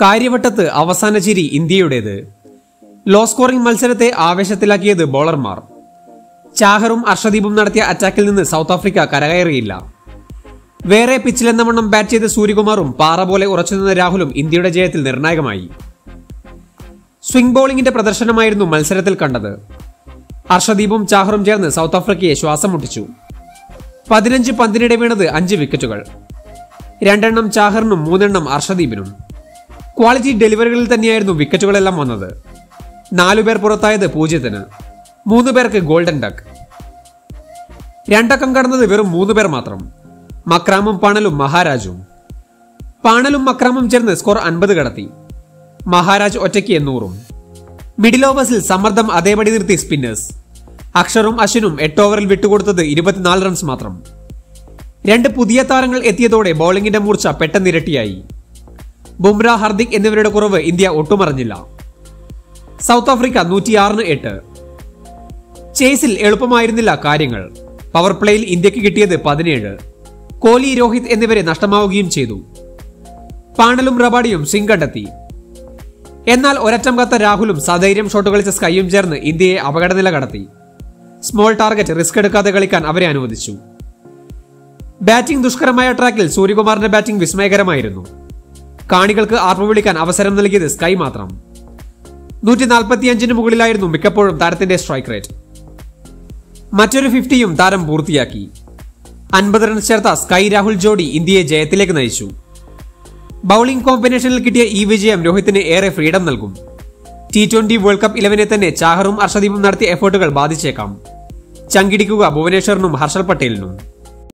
കാര്യവട്ടത്ത് അവസാന ചിരി ഇന്ത്യയുടേത് low scoring മത്സരത്തെ ആവേശത്തിലാക്കിയത് ബോളർമാർ ചാഹറും അർഷദീപും നടത്തിയ അറ്റാക്കിൽ നിന്ന് സൗത്ത് ആഫ്രിക്ക കരകയറിയില്ല വേറെ പിച്ചിലെന്ന വണ്ണം ബാറ്റ് ചെയ്ത സൂര്യകുമാറും പാറ പോലെ ഉറച്ചുനിന്ന രാഹുലും ഇന്ത്യയുടെ ജയത്തിൽ നിർണായകമായി സ്വിംഗ് ബോളിംഗിന്റെ പ്രദർശനമായിരുന്നു മത്സരത്തിൽ കണ്ടത് അർഷദീപും ചാഹറും ചേർന്ന് സൗത്ത് ആഫ്രിക്കയെ ശ്വാസം മുട്ടിച്ചു പതിനഞ്ച് പന്തിനിടെ വീണത് അഞ്ച് വിക്കറ്റുകൾ രണ്ടെണ്ണം ചാഹറിനും മൂന്നെണ്ണം അർഷദീപിനും ക്വാളിറ്റി ഡെലിവറികളിൽ തന്നെയായിരുന്നു വിക്കറ്റുകളെല്ലാം വന്നത് നാലുപേർ പുറത്തായത് പൂജ്യത്തിന് മൂന്ന് പേർക്ക് ഗോൾഡൻ ഡക്ക് രണ്ടക്കം കടന്നത് വെറും മൂന്ന് പേർ മാത്രം മക്രാമും പാണലും മഹാരാജും പാണലും മക്രാമും ചേർന്ന് സ്കോർ അൻപത് കടത്തി മഹാരാജ് ഒറ്റയ്ക്ക് എണ്ണൂറും മിഡിൽ ഓവേഴ്സിൽ സമ്മർദ്ദം അതേപടി നിർത്തി സ്പിന്നേഴ്സ് അക്ഷറും അശ്വിനും എട്ട് ഓവറിൽ വിട്ടുകൊടുത്തത് ഇരുപത്തിനാല് റൺസ് മാത്രം രണ്ട് പുതിയ താരങ്ങൾ എത്തിയതോടെ ബൌളിംഗിന്റെ മൂർച്ച പെട്ടെന്നിരട്ടിയായി ബുംറ ഹർദിക് എന്നിവരുടെ കുറവ് ഇന്ത്യ ഒട്ടുമറിഞ്ഞില്ല സൗത്ത് ആഫ്രിക്ക നൂറ്റിയാറിന് എട്ട് ചേസിൽ എളുപ്പമായിരുന്നില്ല കാര്യങ്ങൾ പവർ പ്ലേയിൽ ഇന്ത്യക്ക് കിട്ടിയത് പതിനേഴ് കോഹ്ലി രോഹിത് എന്നിവരെ നഷ്ടമാവുകയും ചെയ്തു പാണലും റബാഡിയും സിംഗ് കണ്ടെത്തി എന്നാൽ ഒരറ്റം കത്ത രാഹുലും സധൈര്യം ഷോട്ട് കളിച്ച സ്കൈയും ചേർന്ന് ഇന്ത്യയെ അപകടനില കടത്തി സ്മോൾ ടാർഗറ്റ് റിസ്ക് എടുക്കാതെ കളിക്കാൻ അവരെ അനുവദിച്ചു ബാറ്റിംഗ് ദുഷ്കരമായ ട്രാക്കിൽ സൂര്യകുമാറിന്റെ ബാറ്റിംഗ് വിസ്മയകരമായിരുന്നു കാണികൾക്ക് ആർപ്പ് വിളിക്കാൻ അവസരം നൽകിയത് സ്കൈ മാത്രം നൂറ്റി നാൽപ്പത്തിയഞ്ചിന് മുകളിലായിരുന്നു മിക്കപ്പോഴും താരത്തിന്റെ സ്ട്രൈക്ക് റേറ്റ് മറ്റൊരു ഫിഫ്റ്റിയും താരം പൂർത്തിയാക്കി അൻപത് റൺസ് ചേർത്ത സ്കൈ രാഹുൽ ജോഡി ഇന്ത്യയെ ജയത്തിലേക്ക് നയിച്ചു ബൌളിംഗ് കോമ്പിനേഷനിൽ കിട്ടിയ ഈ വിജയം രോഹിത്തിന് ഏറെ ഫ്രീഡം നൽകും ടി ട്വന്റി വേൾഡ് കപ്പ് ഇലവനെ തന്നെ ചാഹറും അർഷദീപും നടത്തിയ എഫേർട്ടുകൾ ബാധിച്ചേക്കാം ചങ്കിടിക്കുക ഭുവനേശ്വറിനും ഹർഷൽ പട്ടേലിനും